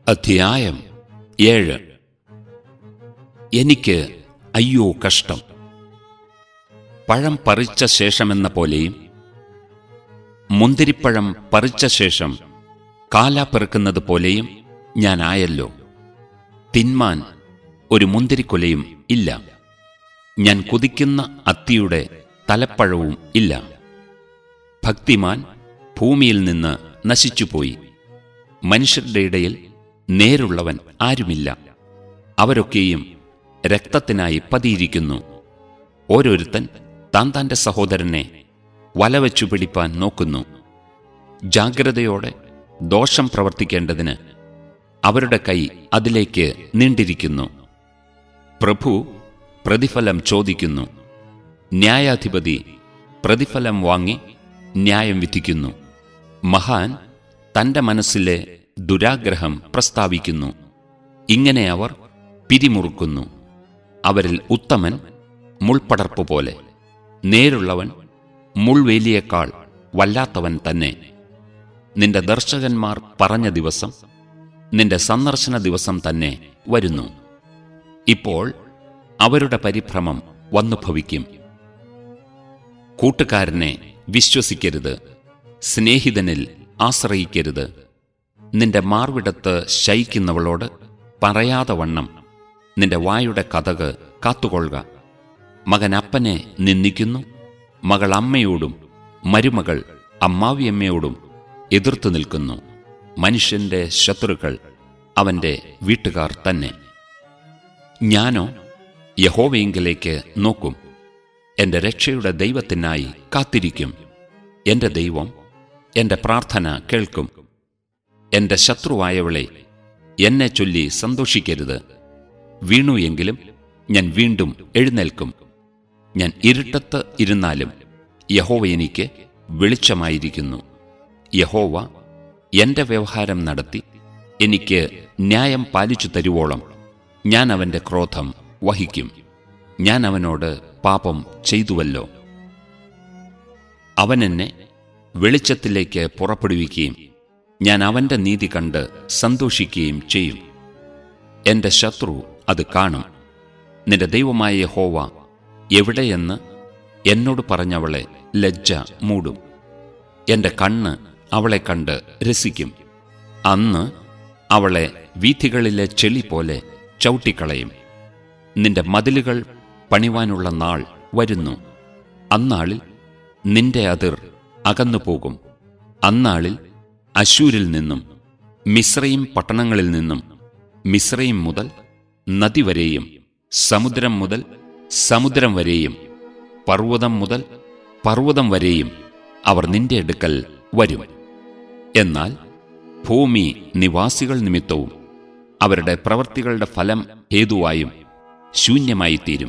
അധ്യായം ഏഴ് എനിക്ക് അയ്യോ കഷ്ടം പഴം പറിച്ച ശേഷമെന്ന പോലെയും മുന്തിരിപ്പഴം പറിച്ച ശേഷം കാല പെറുക്കുന്നത് പോലെയും ഞാനായല്ലോ തിന്മാൻ ഒരു മുന്തിരിക്കൊലയും ഇല്ല ഞാൻ കുതിക്കുന്ന അത്തിയുടെ തലപ്പഴവും ഇല്ല ഭക്തിമാൻ ഭൂമിയിൽ നിന്ന് നശിച്ചുപോയി മനുഷ്യരുടെ ഇടയിൽ നേരുള്ളവൻ ആരുമില്ല അവരൊക്കെയും രക്തത്തിനായി പതിയിരിക്കുന്നു ഓരോരുത്തൻ താൻ താന്റെ സഹോദരനെ വലവച്ചു പിടിപ്പാൻ നോക്കുന്നു ജാഗ്രതയോടെ ദോഷം പ്രവർത്തിക്കേണ്ടതിന് അവരുടെ കൈ അതിലേക്ക് നീണ്ടിരിക്കുന്നു പ്രഭു പ്രതിഫലം ചോദിക്കുന്നു ന്യായാധിപതി പ്രതിഫലം വാങ്ങി ന്യായം വിധിക്കുന്നു മഹാൻ തന്റെ മനസ്സിലെ ദുരാഗ്രഹം പ്രസ്താവിക്കുന്നു ഇങ്ങനെ അവർ പിരിമുറുക്കുന്നു അവരിൽ ഉത്തമൻ മുൾപടർപ്പ് പോലെ നേരുള്ളവൻ മുൾവേലിയേക്കാൾ വല്ലാത്തവൻ തന്നെ നിന്റെ ദർശകന്മാർ പറഞ്ഞ ദിവസം നിന്റെ സന്ദർശന ദിവസം തന്നെ വരുന്നു ഇപ്പോൾ അവരുടെ പരിഭ്രമം വന്നു ഭവിക്കും കൂട്ടുകാരനെ വിശ്വസിക്കരുത് സ്നേഹിതനിൽ ആശ്രയിക്കരുത് നിന്റെ മാർവിടത്ത് ശയിക്കുന്നവളോട് പറയാതെ വണ്ണം നിന്റെ വായുടെ കഥക് കാത്തുകൊള്ളുക മകൻ അപ്പനെ നിന്ദിക്കുന്നു മകൾ അമ്മയോടും മരുമകൾ അമ്മാവിയമ്മയോടും എതിർത്തു നിൽക്കുന്നു മനുഷ്യന്റെ ശത്രുക്കൾ അവന്റെ വീട്ടുകാർ തന്നെ ഞാനോ യഹോവയെങ്കിലേക്ക് നോക്കും എന്റെ രക്ഷയുടെ ദൈവത്തിനായി കാത്തിരിക്കും എന്റെ ദൈവം എന്റെ പ്രാർത്ഥന കേൾക്കും എന്റെ ശത്രുവായവളെ എന്നെ ചൊല്ലി സന്തോഷിക്കരുത് വീണു എങ്കിലും ഞാൻ വീണ്ടും എഴുന്നേൽക്കും ഞാൻ ഇരുട്ടത്ത് ഇരുന്നാലും യഹോവ എനിക്ക് വെളിച്ചമായിരിക്കുന്നു യഹോവ എന്റെ വ്യവഹാരം നടത്തി എനിക്ക് ന്യായം പാലിച്ചു തരുവോളം ഞാൻ അവന്റെ ക്രോധം വഹിക്കും ഞാൻ അവനോട് പാപം ചെയ്തുവല്ലോ അവൻ എന്നെ വെളിച്ചത്തിലേക്ക് പുറപ്പെടുവിക്കുകയും ഞാൻ അവന്റെ നീതി കണ്ട് സന്തോഷിക്കുകയും ചെയ്യും എന്റെ ശത്രു അത് കാണും നിന്റെ ദൈവമായ യഹോവ എവിടെയെന്ന് എന്നോട് പറഞ്ഞവളെ ലജ്ജ മൂടും എന്റെ കണ്ണ് അവളെ കണ്ട് രസിക്കും അന്ന് അവളെ വീഥികളിലെ ചെളി പോലെ ചവിട്ടിക്കളയും നിന്റെ മതിലുകൾ പണിവാനുള്ള നാൾ വരുന്നു അന്നാളിൽ നിന്റെ അതിർ അകന്നുപോകും അന്നാളിൽ അശൂരിൽ നിന്നും മിശ്രയും പട്ടണങ്ങളിൽ നിന്നും മിശ്രയും മുതൽ നദി വരെയും സമുദ്രം മുതൽ സമുദ്രം വരെയും പർവ്വതം മുതൽ പർവ്വതം വരെയും അവർ നിന്റെ അടുക്കൽ വരും എന്നാൽ ഭൂമി നിവാസികൾ നിമിത്തവും അവരുടെ പ്രവൃത്തികളുടെ ഫലം ഹേതുവായും ശൂന്യമായിത്തീരും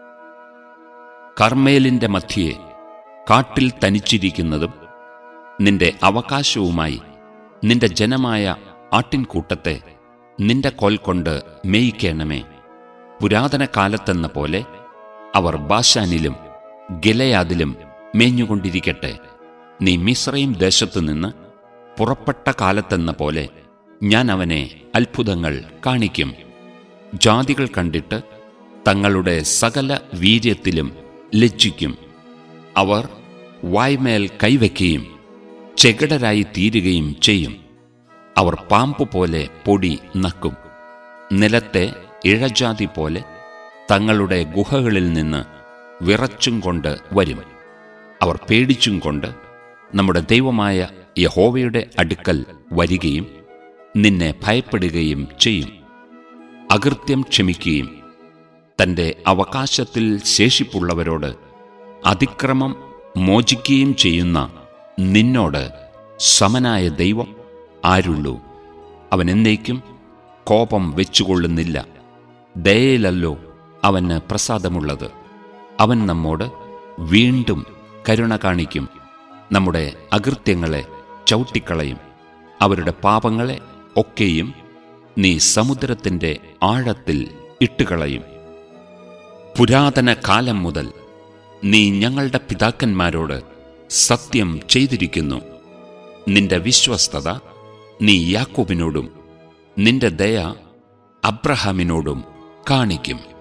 കർമ്മേലിന്റെ മധ്യേ കാട്ടിൽ തനിച്ചിരിക്കുന്നതും നിന്റെ അവകാശവുമായി നിന്റെ ജനമായ ആട്ടിൻകൂട്ടത്തെ നിന്റെ കോൽ കൊണ്ട് മേയിക്കണമേ പുരാതന കാലത്തെന്ന പോലെ അവർ ബാഷാനിലും ഗിലയാദിലും മേഞ്ഞുകൊണ്ടിരിക്കട്ടെ നീ മിശ്രയും ദേശത്തുനിന്ന് പുറപ്പെട്ട കാലത്തെന്ന പോലെ ഞാൻ അവനെ അത്ഭുതങ്ങൾ കാണിക്കും ജാതികൾ കണ്ടിട്ട് തങ്ങളുടെ സകല വീര്യത്തിലും ലജ്ജിക്കും അവർ വായ്മേൽ കൈവയ്ക്കുകയും ചെകിടരായി തീരുകയും ചെയ്യും അവർ പാമ്പ് പോലെ പൊടി നക്കും നിലത്തെ ഇഴജാതി പോലെ തങ്ങളുടെ ഗുഹകളിൽ നിന്ന് വിറച്ചും കൊണ്ട് വരും അവർ പേടിച്ചും കൊണ്ട് നമ്മുടെ ദൈവമായ യഹോവയുടെ അടുക്കൽ വരികയും നിന്നെ ഭയപ്പെടുകയും ചെയ്യും അകൃത്യം ക്ഷമിക്കുകയും തന്റെ അവകാശത്തിൽ ശേഷിപ്പുള്ളവരോട് അതിക്രമം മോചിക്കുകയും ചെയ്യുന്ന നിന്നോട് സമനായ ദൈവം ആരുള്ളൂ അവൻ എന്നേക്കും കോപം വെച്ചുകൊള്ളുന്നില്ല ദയയിലല്ലോ അവന് പ്രസാദമുള്ളത് അവൻ നമ്മോട് വീണ്ടും കരുണ കാണിക്കും നമ്മുടെ അകൃത്യങ്ങളെ ചവിട്ടിക്കളയും അവരുടെ പാപങ്ങളെ ഒക്കെയും നീ സമുദ്രത്തിന്റെ ആഴത്തിൽ ഇട്ടുകളയും പുരാതന കാലം മുതൽ നീ ഞങ്ങളുടെ പിതാക്കന്മാരോട് സത്യം ചെയ്തിരിക്കുന്നു നിന്റെ വിശ്വസ്തത നീ യാക്കോബിനോടും നിന്റെ ദയ അബ്രഹാമിനോടും കാണിക്കും